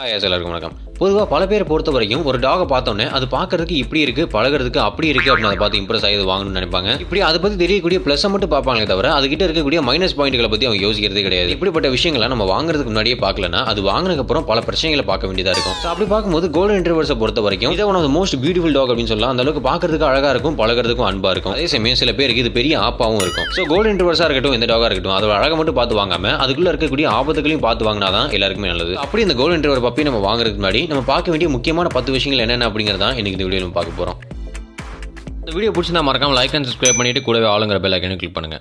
hi எல்லாருக்கும் வணக்கம் பொதுவாக பல பேர் பொறுத்த வரைக்கும் ஒரு டாகை பார்த்தோன்னே அது பார்க்கறதுக்கு இப்படி இருக்கு பழகுறதுக்கு அப்படி இருக்கு அப்படின்னு அதை பார்த்து இம்ப்ரெஸ் ஆகி அது வாங்கணும்னு நினைப்பாங்க இப்படி அதை பற்றி தெரியக்கூடிய ப்ளஸ்ஸை மட்டும் பார்ப்பாங்களே தவிர அதுகிட்ட இருக்கக்கூடிய மைனஸ் பாயிண்ட்களை பற்றி அவங்க யோசிக்கிறதே கிடையாது இப்படிப்பட்ட விஷயங்களை நம்ம வாங்குறதுக்கு முன்னாடியே பார்க்கலனா அது வாங்கினதுக்கு அப்புறம் பல பிரச்சனைகளை பார்க்க வேண்டியதாக இருக்கும் ஸோ அப்படி பார்க்கும்போது கோல்டன் இன்டர்வர்ஸை பொறுத்த வரைக்கும் இதை one of most beautiful dog அப்படின்னு சொல்லலாம் அந்த அளவுக்கு பார்க்கறதுக்கு அழகாக இருக்கும் பழகிறதுக்கும் அன்பாக இருக்கும் அதே சமயம் சில பேருக்கு இது பெரிய ஆப்பாவும் இருக்கும் ஸோ கோல்டன் இன்டர்வர்ஸாக இருக்கட்டும் எந்த டாகாக இருக்கட்டும் அதோட அழகை மட்டும் பார்த்து வாங்காம அதுக்குள்ள இருக்கக்கூடிய ஆபத்துகளையும் பார்த்து வாங்கினா தான் எல்லாருக்குமே நல்லது அப்படி இந்த கோல்டன் இன்டர்வர் பப்பி நம்ம வாங்குறதுக்கு முன்னாடி நம்ம பார்க்க வேண்டிய முக்கியமான பத்து விஷயங்கள் என்னென்ன அப்படிங்கிறதா இன்னைக்கு இந்த வீடியோ நம்ம பார்க்க போகிறோம் இந்த வீடியோ பிடிச்சிருந்தா மறக்காம லைக் அண்ட் சப்ஸ்கிரைப் பண்ணிட்டு கூடவே ஆளுங்கிற பெல் ஐக்கனை கிளிக் பண்ணுங்க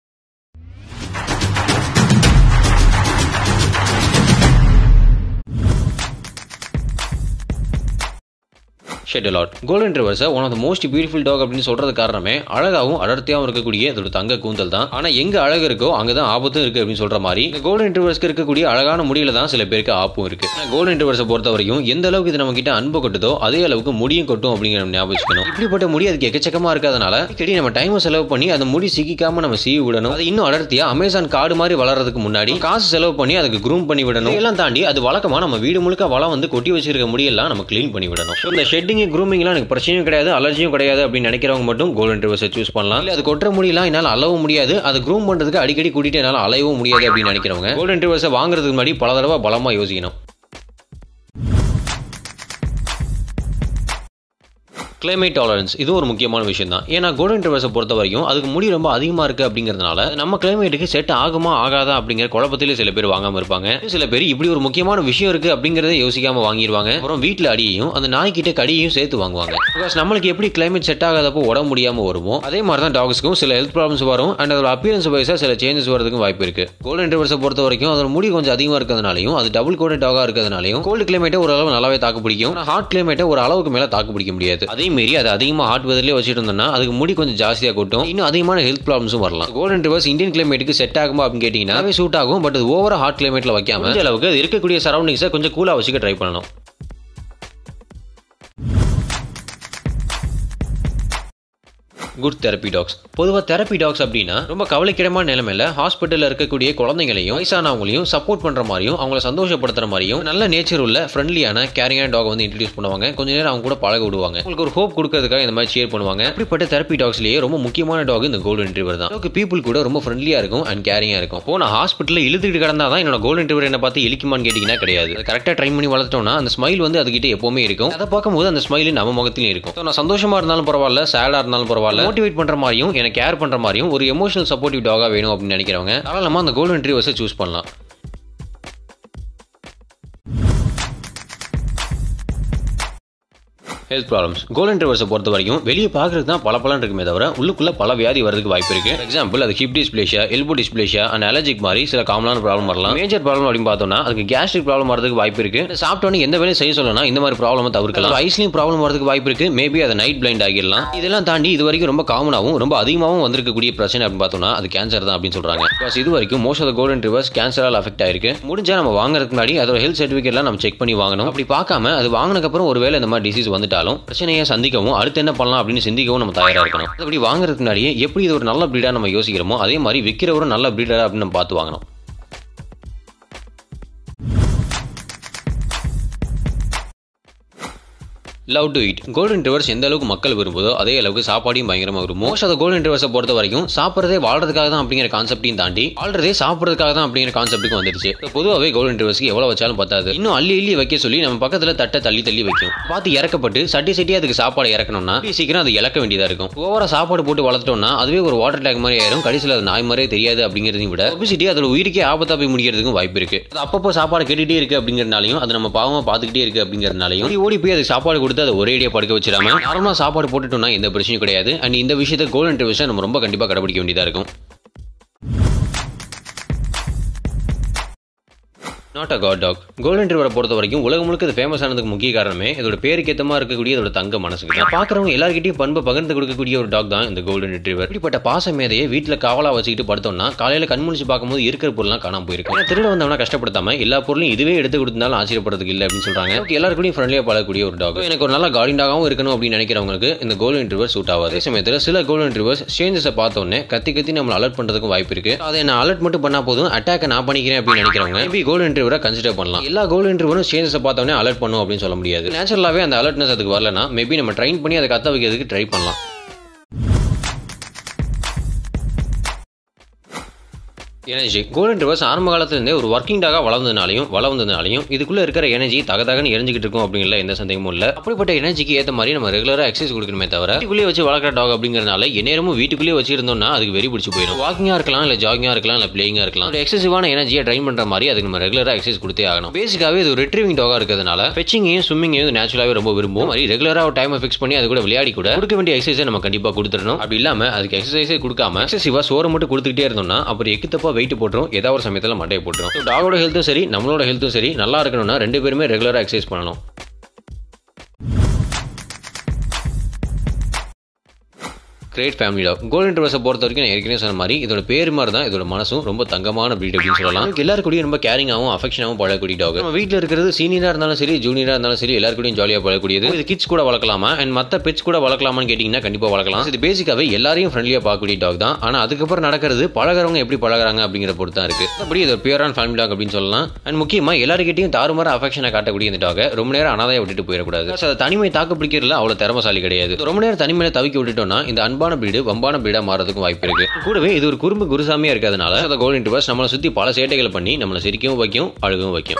ஷெட்லாட் கோல்டன் ரிவர்ஸை one of the most beautiful dog அப்படின்னு சொல்றது காரணமே அழகாகவும் அடர்த்தியாகவும் இருக்கக்கூடிய இதோட தங்க கூந்தல் தான் ஆனா எங்க அழகு இருக்கோ அங்கதான் ஆபத்தும் இருக்கு அப்படின்னு சொல்ற மாதிரி இந்த கோல்டன் ரிவர்ஸ்க்கு இருக்கக்கூடிய அழகான முடியில தான் சில பேருக்கு ஆப்பும் இருக்கு கோல்டன் ரிவர்ஸை பொறுத்த வரைக்கும் எந்த அளவுக்கு இது நம்ம கிட்ட அன்பு கொட்டுதோ அதே அளவுக்கு முடியும் கொட்டும் அப்படிங்கிற நம்ம ஞாபகம் வச்சுக்கணும் இப்படிப்பட்ட முடி அதுக்கு எக்கச்சக்கமா இருக்கிறதுனால அடிக்கடி நம்ம டைம் செலவு பண்ணி அந்த முடி சிக்கிக்காம நம்ம சீவி விடணும் அது இன்னும் அடர்த்தியா அமேசான் காடு மாதிரி வளர்றதுக்கு முன்னாடி காசு செலவு பண்ணி அதுக்கு க்ரூம் பண்ணி விடணும் இதெல்லாம் தாண்டி அது வழக்கமா நம்ம வீடு முழுக்க வளம் வந்து கொட்டி வச்சிருக்க முடியெல்லாம் நம்ம க்ளீன் பண்ணி விடணும் So, இந்த ஷெட்டிங் க்ரூமிங்லாம் எனக்கு பிரச்சனையும் கிடையாது அலர்ஜியும் கிடையாது அப்படின்னு நினைக்கிறவங்க மட்டும் கோல்டன் ரிவர்ஸை சூஸ் பண்ணலாம் இல்லை அது கொட்டுற முடியலாம் என்னால் அளவும் முடியாது அது க்ரூம் பண்ணுறதுக்கு அடிக்கடி கூட்டிட்டு என்னால் அலையவும் முடியாது அப்படின்னு நினைக்கிறவங்க கோல்டன் ரிவர்ஸை வாங்குறதுக்கு முன்னாடி பல தடவை பலமாக யோசிக்கணும் கிளைமேட் டாலரன்ஸ் இது ஒரு முக்கியமான விஷயம் தான் ஏன்னா கோல்டன் ரிவர்ஸை பொறுத்த வரைக்கும் அதுக்கு முடி ரொம்ப அதிகமாக இருக்குது அப்படிங்கிறதுனால நம்ம கிளைமேட்டுக்கு செட் ஆகுமா ஆகாதா அப்படிங்கிற குழப்பத்திலே சில பேர் வாங்காமல் இருப்பாங்க சில பேர் இப்படி ஒரு முக்கியமான விஷயம் இருக்குது அப்படிங்கிறத யோசிக்காம வாங்கிடுவாங்க அப்புறம் வீட்டில் அடியையும் அந்த நாய்க்கிட்ட கடியையும் சேர்த்து வாங்குவாங்க பிகாஸ் நம்மளுக்கு எப்படி கிளைமேட் செட் ஆகாதப்போ உடம்பு முடியாமல் வருமோ அதே மாதிரி தான் டாக்ஸ்க்கும் சில ஹெல்த் ப்ராப்ளம்ஸ் வரும் அண்ட் அதோட அப்பியரன்ஸ் வைஸாக சில சேஞ்சஸ் வரதுக்கும் வாய்ப்பு இருக்கு கோல்டன் ரிவர்ஸை பொறுத்த வரைக்கும் அதோட முடி கொஞ்சம் அதிகமாக இருக்கிறதுனாலையும் அது டபுள் கோல்டன் டாகாக இருக்கிறதுனாலையும் கோல்டு கிளைமேட்டை ஒரு அளவு நல்லாவே தாக்கு பிடிக்கும் ஹாட் கிளைமேட்டை ஒரு அளவுக்கு மேலே தாக்கு பிடிக்க முடியாது அதே மீறி அது அதிகமாக ஹாட் வெதர்லேயே வச்சுட்டு இருந்தோம்னா அதுக்கு முடி கொஞ்சம் ஜாஸ்தியாக கொட்டும் இன்னும் அதிகமான ஹெல்த் ப்ராப்ளம்ஸும் வரலாம் கோல்டன் ரிவர்ஸ் இந்தியன் கிளைமேட்டுக்கு செட் ஆகுமா அப்படின்னு கேட்டிங்கன்னா சூட் ஆகும் பட் அது ஓவரா ஹாட் கிளைமேட்டில் வைக்காம இந்த அளவுக்கு அது இருக்கக்கூடிய சரௌண்டிங்ஸை கொஞ்சம் கூலாக வச்சுக்க ட்ரை பண்ணணும் குட் தெரப்பி டாக்ஸ் பொதுவாக தெரப்பி டாக்ஸ் அப்படின்னா ரொம்ப கவலைக்கிடமான நிலைமையில ஹாஸ்பிட்டலில் இருக்கக்கூடிய குழந்தைங்களையும் வயசானவங்களையும் சப்போர்ட் பண்ணுற மாதிரியும் அவங்கள சந்தோஷப்படுத்துற மாதிரியும் நல்ல நேச்சர் உள்ள ஃப்ரெண்ட்லியான கேரிங்கான டாக் வந்து இன்ட்ரடியூஸ் பண்ணுவாங்க கொஞ்ச நேரம் அவங்க கூட பழக விடுவாங்க உங்களுக்கு ஒரு ஹோப் கொடுக்கறதுக்காக இந்த மாதிரி ஷேர் பண்ணுவாங்க அப்படிப்பட்ட தெரப்பி டாக்ஸ்லேயே ரொம்ப முக்கியமான டாக் இந்த கோல்டன் ரிவர் தான் டாக் பீப்புள் கூட ரொம்ப ஃப்ரெண்ட்லியாக இருக்கும் அண்ட் கேரிங்காக இருக்கும் இப்போ நான் ஹாஸ்பிட்டலில் இழுத்துட்டு கிடந்தா தான் என்னோட கோல்டன் ரிவர் என்ன பார்த்து இழிக்குமான்னு கேட்டிங்கன்னா கிடையாது கரெக்டாக ட்ரைன் பண்ணி வளர்த்தோம்னா அந்த ஸ்மைல் வந்து அதுகிட்ட எப்பவுமே இருக்கும் அதை பார்க்கும்போது அந்த ஸ்மைல் நம்ம முகத்திலையும் இருக்கும் So, நான் சந்தோஷமா இருந்தாலும் பரவாயில்ல சேடா இருந்தாலும் பரவாயில்ல மோட்டிவேட் பண்ற மாதிரியும் எனக்கு கேர் பண்ற மாதிரியும் ஒரு எமோஷனல் சப்போர்ட்டிவ் டாகா வேணும் அப்படின்னு நினைக்கிறவங்க தாராளமா அந்த கோல்டன் ரிவர்ஸை சூஸ் பண்ணலாம் ஹெல்த் ப்ராப்ளம்ஸ் கோல்டன் ரிவர்ஸை பொறுத்த வரைக்கும் வெளியே பார்க்கறது தான் பல பலன் இருக்குமே தவிர உள்ளுக்குள்ள பல வியாதி வரதுக்கு வாய்ப்பு இருக்கு எக்ஸாம்பிள் அது hip dysplasia elbow dysplasia and allergic மாதிரி சில காமனான ப்ராப்ளம் வரலாம் மேஜர் ப்ராப்ளம் அப்படின்னு பார்த்தோம்னா அதுக்கு கேஸ்ட்ரிக் ப்ராப்ளம் வரதுக்கு வாய்ப்பு இருக்கு சாப்பிட்டோன்னே எந்த வேலையும் செய்ய சொல்லலாம் இந்த மாதிரி ப்ராப்ளம் தவிர்க்கலாம் ஐஸ்லையும் ப்ராப்ளம் வரதுக்கு வாய்ப்பு இருக்கு மேபி அதை நைட் பிளைண்ட் ஆகிடலாம் இதெல்லாம் தாண்டி இது வரைக்கும் ரொம்ப காமனாகவும் ரொம்ப அதிகமாகவும் வந்திருக்கக்கூடிய பிரச்சனை அப்படின்னு பார்த்தோம்னா அது கேன்சர் தான் அப்படின்னு சொல்றாங்க பிகாஸ் இது வரைக்கும் மோஸ்ட் ஆஃப் கோல்டன் ரிவர்ஸ் கேன்சரால் அஃபெக்ட் ஆயிருக்கு முடிஞ்சா நம்ம வாங்குறதுக்கு முன்னாடி அதோட ஹெல்த் சர்டிஃபிகேட்லாம் நம்ம செக் பண்ணி வாங்கணும் அப்படி பார்க்காம அது வாங்கினதுக்கப்புறம் ஒருவேளை இந்த மாதிரி டிசீஸ் வந்துட்டாலும் பிரச்சனையை சந்திக்கவும் அடுத்து என்ன பண்ணலாம் அப்படின்னு சிந்திக்கவும் நம்ம தயாரா இருக்கணும் அப்படி வாங்குறதுக்கு முன்னாடியே எப்படி இது ஒரு நல்ல பிரீடா நம்ம யோசிக்கிறோமோ அதே மாதிரி விற்கிறவரும் நல்ல பிரீடரா அப்படின்னு நம்ம பார்த்து வாங்கணும் love to it golden rivers எந்த அளவுக்கு மக்கள் விரும்புதோ அதே அளவுக்கு சாப்பாடையும் பயங்கரமா விரும்பும் மோஸ்ட் ஆஃப் கோல்டன் ரிவர்ஸை பொறுத்த வரைக்கும் சாப்பிட்றதே வாழ்றதுக்காக தான் அப்படிங்கிற கான்செப்டையும் தாண்டி வாழ்றதே சாப்பிட்றதுக்காக தான் அப்படிங்கிற கான்செப்ட்டுக்கு வந்துருச்சு So, பொதுவாகவே கோல்டன் ரிவர்ஸ்க்கு எவ்வளவு வச்சாலும் பத்தாது இன்னும் அள்ளி அள்ளி வைக்க சொல்லி நம்ம பக்கத்துல தட்டை தள்ளி தள்ளி வைக்கும் பார்த்து இறக்கப்பட்டு சட்டி சட்டியா அதுக்கு சாப்பாடு இறக்கணும்னா கூடிய சீக்கிரம் அது இழக்க வேண்டியதா இருக்கும் ஓவரா சாப்பாடு போட்டு வளர்த்தோம்னா அதுவே ஒரு வாட்டர் டேங்க் மாதிரி ஆயிரும் கடைசியில் அது நாய் மாதிரியே தெரியாது அப்படிங்கிறதையும் விட ஒபிசிட்டி அதோட உயிருக்கே ஆபத்தா போய் முடிக்கிறதுக்கும் வாய்ப்பு இருக்கு அது அப்பப்போ சாப்பாடு கேட்டுட்டே இருக்கு அப்படிங்கிறனாலையும் அது நம்ம பாவமா பார்த்துக்கிட்டே இருக்கு அப்படிங்கிறனாலையும் ஓடி ஓடி போய் அதுக்கு சாப்பாடு கொடுத்து அதை ஒரேடியா படுக்க வச்சிடாம நார்மலா சாப்பாடு போட்டுட்டோம்னா எந்த பிரச்சனையும் கிடையாது அண்ட் இந்த விஷயத்தை கோல்டன் ரிவர்ஸை நம்ம ரொம்ப கண்டிப்பா கடைபிடிக்க வேண்டியதா இருக்கும் not a guard dog golden ரிவரை பொறுத்த வரைக்கும் உலகம் முழுக்க இது ஃபேமஸ் ஆனதுக்கு முக்கிய காரணமே இதோட பேருக்கு ஏத்தமா இருக்கக்கூடிய இதோட தங்க மனசுக்கு தான் பாக்குறவங்க எல்லார்கிட்டயும் பண்பை பகிர்ந்து கொடுக்கக்கூடிய ஒரு டாக் தான் இந்த கோல்டன் ரிட்ரீவர் இப்படிப்பட்ட பாச மேதையை வீட்டுல காவலா வச்சுக்கிட்டு படுத்தோம்னா காலையில கண் முழிச்சு பார்க்கும்போது இருக்கிற பொருள்லாம் காணாம போயிருக்கும் ஏன்னா திருட வந்தவனா கஷ்டப்படுத்தாம எல்லா பொருளையும் இதுவே எடுத்து கொடுத்தாலும் ஆச்சரியப்படுறதுக்கு இல்லை அப்படின்னு சொல்றாங்க Okay, எல்லாருக்கூடயும் ஃப்ரெண்ட்லியா பழகக்கூடிய ஒரு டாக் எனக்கு ஒரு நல்ல கார்டிங் டாகவும் இருக்கணும் அப்படின்னு நினைக்கிறவங்களுக்கு இந்த கோல்டன் ரிவர் சூட் ஆகாது அதே சமயத்தில் சில கோல்டன் ரிவர்ஸ் சேஞ்சஸை பார்த்தோன்னே கத்தி கத்தி நம்மளை அலர்ட் பண்றதுக்கும் வாய்ப்பு இருக்கு அதை நான் அலர்ட் மட்டும் பண்ணா போதும் அட்டாக் நான் பண்ணிக்கிறேன் அப்படின்னு நினைக்கிறவங்க மேபி கோல்டன் இன்டர்வியூரை கன்சிடர் பண்ணலாம் எல்லா கோல்டன் இன்டர்வியூரும் சேஞ்சஸை பார்த்தோன்னே அலர்ட் பண்ணும் அப்படின்னு சொல்ல முடியாது நேச்சுரலாகவே அந்த அலர்ட்னஸ் அதுக்கு வரலனா மேபி நம்ம ட்ரைன் பண்ணி அதை கத்த வைக்கிறதுக்கு ட்ரை பண்ணலாம் எனர்ஜி கோல்டன் ரிவர்ஸ் ஆரம்ப காலத்துலேருந்தே ஒரு ஒர்க்கிங் டாக வளர்ந்ததுனாலையும் வளர்ந்ததுனாலையும் இதுக்குள்ள இருக்கிற எனர்ஜி தகதகன்னு எரிஞ்சிக்கிட்டு இருக்கும் அப்படிங்கிற எந்த சந்தேகமும் இல்லை அப்படிப்பட்ட எனர்ஜிக்கு ஏற்ற மாதிரி நம்ம ரெகுலராக எக்ஸசைஸ் கொடுக்கணுமே தவிர வீட்டுக்குள்ளேயே வச்சு வளர்க்குற டாக் அப்படிங்கிறனால எந்நேரமும் வீட்டுக்குள்ளேயே வச்சிருந்தோம்னா அதுக்கு வெறி பிடிச்சி போயிடும் வாக்கிங்காக இருக்கலாம் இல்லை ஜாகிங்காக இருக்கலாம் இல்லை பிளேயிங்காக இருக்கலாம் ஒரு எக்ஸசிவான எனர்ஜியை ட்ரைன் பண்ணுற மாதிரி அதுக்கு நம்ம ரெகுலராக எக்ஸசைஸ் கொடுத்தே ஆகணும் பேசிக்காகவே இது ஒரு ரிட்ரீவிங் டாகாக இருக்கிறதுனால ஃபெச்சிங்கையும் ஸ்விம்மிங்கையும் நேச்சுரலாகவே ரொம்ப விரும்பும் மாதிரி ரெகுலராக ஒரு டைமை ஃபிக்ஸ் பண்ணி அது கூட விளையாடி கூட கொடுக்க வேண்டிய எக்ஸசைஸை நம்ம கண்டிப்பாக கொடுத்துடணும் அப்படி இல்லாமல் அதுக்கு எக்ஸசைஸே கொடுக்காம எக்ஸசிவாக சோறு மட்டும் கொடுத்துக்கிட்டே இருந்தோம்னா அப்புறம் எக்கு தப்பா வெயிட் போட்டுரும் ஏதாவது ஒரு சமயத்தில் மண்டையை போட்டுரும் டாகோட ஹெல்த்தும் சரி நம்மளோட ஹெல்த்தும் சரி நல்லா இருக்கணும்னா ரெண்டு பேருமே ரெகுலராக எக்ஸசைஸ் பண்ணணும் கிரேட் ஃபேமிலி டாக் கோல்டன் ரிவர்ஸை பொறுத்த வரைக்கும் நான் ஏற்கனவே சொன்ன மாதிரி இதோட பேர் மாதிரி தான் இதோட மனசும் ரொம்ப தங்கமான பிரீட் அப்படின்னு சொல்லலாம் எல்லாருக்கூடயும் ரொம்ப கேரிங்காகவும் அஃபெக்ஷனாகவும் பழகக்கூடிய டாக் நம்ம வீட்டில் இருக்கிறது சீனியராக இருந்தாலும் சரி ஜூனியராக இருந்தாலும் சரி எல்லாருக்கூடயும் ஜாலியாக பழகக்கூடியது இது கிட்ஸ் கூட வளர்க்கலாமா அண்ட் மற்ற பெட்ஸ் கூட வளர்க்கலாமான்னு கேட்டிங்கன்னா கண்டிப்பாக வளர்க்கலாம் இது பேசிக்காவே எல்லாரையும் ஃப்ரெண்ட்லியாக பார்க்கக்கூடிய டாக் தான் ஆனால் அதுக்கப்புறம் நடக்கிறது பழகிறவங்க எப்படி பழகுறாங்க அப்படிங்கிற பொறுத்து தான் இருக்கு அப்படி இது பியூரான ஃபேமிலி டாக் அப்படின்னு சொல்லலாம் அண்ட் முக்கியமாக எல்லாருக்கிட்டையும் தாறுமாற அஃபெக்ஷனை காட்டக்கூடிய இந்த டாகை ரொம்ப நேரம் அனாதையை விட்டுட்டு போயிடக்கூடாது அதை தனிமை தாக்கு பிடிக்கிறதுல அவ்வளோ திறமசாலி கிடையாது ரொம்ப நேரம் தனிமையில தவிக்க விட்டுட்டோம்னா இந்த அன்பான பிரீடு வம்பான பிரீடா மாறதுக்கும் வாய்ப்பு இருக்கு கூடவே இது ஒரு குறும்பு குருசாமியா இருக்கிறதுனால அந்த கோல்டன் ரிவர்ஸ் நம்மளை சுத்தி பல சேட்டைகளை பண்ணி நம்மளை சிரிக்கவும் வைக்கும் அழுகவும் வைக்கும்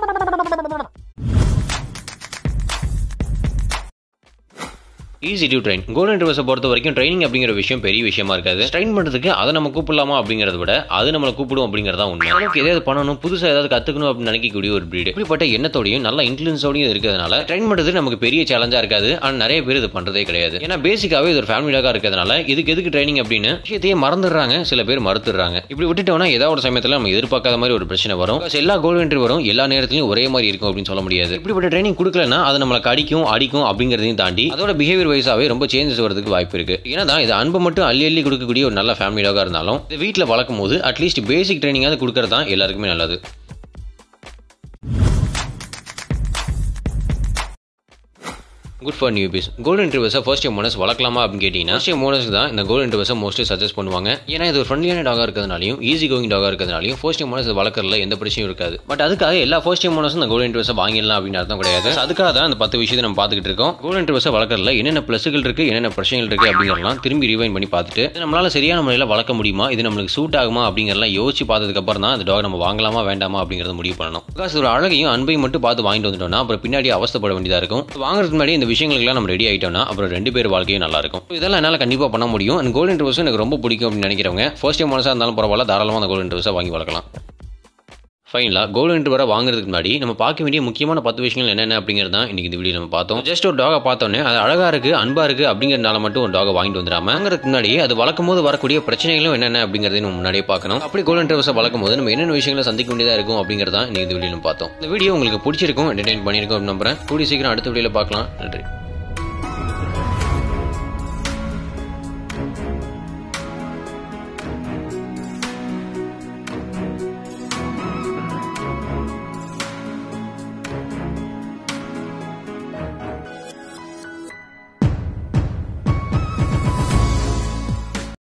ஈஸி டு ட்ரெயின் கோல்டன் ரிவர்ஸை பொறுத்த வரைக்கும் ட்ரைனிங் அப்படிங்கிற விஷயம் பெரிய விஷயமா இருக்காது ட்ரெயின் பண்ணுறதுக்கு அதை நம்ம கூப்பிடலாமா அப்படிங்கிறத விட அது நம்மளை கூப்பிடும் அப்படிங்கிறதா உண்மை அளவுக்கு எதாவது பண்ணணும் புதுசாக ஏதாவது கற்றுக்கணும் அப்படின்னு நினைக்கக்கூடிய ஒரு பிரீடு இப்படிப்பட்ட எண்ணத்தோடையும் நல்ல இன்ஃப்ளூன்ஸோடையும் இருக்கிறதுனால ட்ரெயின் பண்ணுறது நமக்கு பெரிய சேலஞ்சாக இருக்காது ஆனால் நிறைய பேர் இது பண்ணுறதே கிடையாது ஏன்னா பேசிக்காகவே இது ஒரு ஃபேமிலியாக இருக்கிறதுனால இதுக்கு எதுக்கு ட்ரைனிங் அப்படின்னு விஷயத்தையே மறந்துடுறாங்க சில பேர் மறுத்துடுறாங்க இப்படி விட்டுட்டோம்னா ஏதாவது ஒரு சமயத்தில் நம்ம எதிர்பார்க்காத மாதிரி ஒரு பிரச்சனை வரும் Because எல்லா கோல்டன் வரும் எல்லா நேரத்திலையும் ஒரே மாதிரி இருக்கும் அப்படின்னு சொல்ல முடியாது இப்படிப்பட்ட ட்ரைனிங் கொடுக்கலன்னா அது நம்மளை கடிக்கும் அடிக்கும் அப்படிங்கிறதையும் தாண்டி அதோட பிஹேவியர் வைஸாவே ரொம்ப சேஞ்சஸ் வரதுக்கு வாய்ப்பு இருக்கு ஏன்னா தான் இது அன்பு மட்டும் அள்ளி அள்ளி கொடுக்கக்கூடிய ஒரு நல்ல ஃபேமிலி டாகா இருந்தாலும் இது வீட்டில் வளர்க்கும் போது அட்லீஸ்ட் பேசிக் ட்ரைனிங்காவது கொடுக்கறது தான் எல்லாருக்குமே நல்லது good for newbies golden ரிவர்ஸை ஃபர்ஸ்ட் டைம் ஓனர்ஸ் வளர்க்கலாமா அப்படின்னு கேட்டிங்கன்னா ஃபர்ஸ்ட் டைம் ஓனர்ஸ் தான் இந்த கோல்டன் ரிவர்ஸை மோஸ்ட்லி சஜஸ்ட் பண்ணுவாங்க ஏன்னா இது ஒரு ஃப்ரெண்ட்லியான டாகாக இருக்கிறதுனாலையும் ஈஸி கோயிங் டாகாக இருக்கிறதுனாலையும் ஃபர்ஸ்ட் டைம் ஓனர்ஸ் வளர்க்கறதுல எந்த பிரச்சனையும் இருக்காது பட் அதுக்காக எல்லா ஃபர்ஸ்ட் டைம் ஓனர்ஸும் இந்த கோல்டன் ரிவர்ஸை வாங்கிடலாம் அப்படின்னு அர்த்தம் கிடையாது So அதுக்காக தான் அந்த பத்து விஷயத்தை நம்ம பார்த்துக்கிட்டு இருக்கோம் கோல்டன் ரிவர்ஸை வளர்க்கறதுல என்னென்ன ப்ளஸ்கள் இருக்கு என்னென்ன பிரச்சனைகள் இருக்கு அப்படிங்கிறலாம் திரும்பி ரிவைன் பண்ணி பார்த்துட்டு இது நம்மளால சரியான முறையில் வளர்க்க முடியுமா இது நம்மளுக்கு சூட் ஆகுமா அப்படிங்கிறலாம் யோசிச்சு பார்த்ததுக்கு அப்புறம் தான் அந்த டாக் நம்ம வாங்கலாமா வேண்டாமா அப்படிங்கிறத முடிவு பண்ணணும் பிகாஸ் ஒரு அழகையும் அன்பையும் மட்டும் பார்த்து வாங்கிட்டு வந்துட்டோம்னா அப்புறம் பின்னாடி அவஸ்தப்பட வேண்டியதாக இருக்கும் வாங்குறதுக்கு முன்னாடி இந்த விஷயங்களுக்குலாம் நம்ம ரெடி ஆயிட்டோம்னா அப்புறம் ரெண்டு பேர் வாழ்க்கையும் நல்லா இருக்கும் இதெல்லாம் என்னால் கண்டிப்பாக பண்ண முடியும் அந்த கோல்டன் ரிவர்ஸ் எனக்கு ரொம்ப பிடிக்கும் அப்படின்னு நினைக்கிறவங்க ஃபர்ஸ்ட் டைம் மனசாக இருந்தாலும் பரவாயில்ல தாராளமாக அந்த கோல்டன் ரிவர்ஸை வாங்கி வளர்க்கலாம் ஃபைனலாக கோல்டன் வர வாங்குறதுக்கு முன்னாடி நம்ம பார்க்க வேண்டிய முக்கியமான பத்து விஷயங்கள் என்னென்ன அப்படிங்கிறது தான் இன்னைக்கு இந்த வீடியோ நம்ம பார்த்தோம் ஜஸ்ட் ஒரு டாகை பார்த்தோன்னே அது அழகா இருக்கு அன்பா இருக்கு அப்படிங்கிறதுனால மட்டும் ஒரு டாகை வாங்கிட்டு வந்துடாம வாங்குறதுக்கு முன்னாடி அது வளர்க்கும் போது வரக்கூடிய பிரச்சனைகளும் என்னென்ன அப்படிங்கிறதையும் நம்ம முன்னாடியே பார்க்கணும் அப்படி கோல்டன் ரிவர்ஸை வளர்க்கும் போது நம்ம என்னென்ன விஷயங்களை சந்திக்க வேண்டியதாக இருக்கும் அப்படிங்கிறத இன்னைக்கு இந்த வீடியோ நம்ம பார்த்தோம் இந்த வீடியோ உங்களுக்கு பிடிச்சிருக்கும் என்டர்டைன் பண்ணியிருக்கோம் அப்படின்னு நம்புறேன் கூடிய சீக்கிரம் அடுத்த வீடியோவில் பார்க்கலாம் நன்றி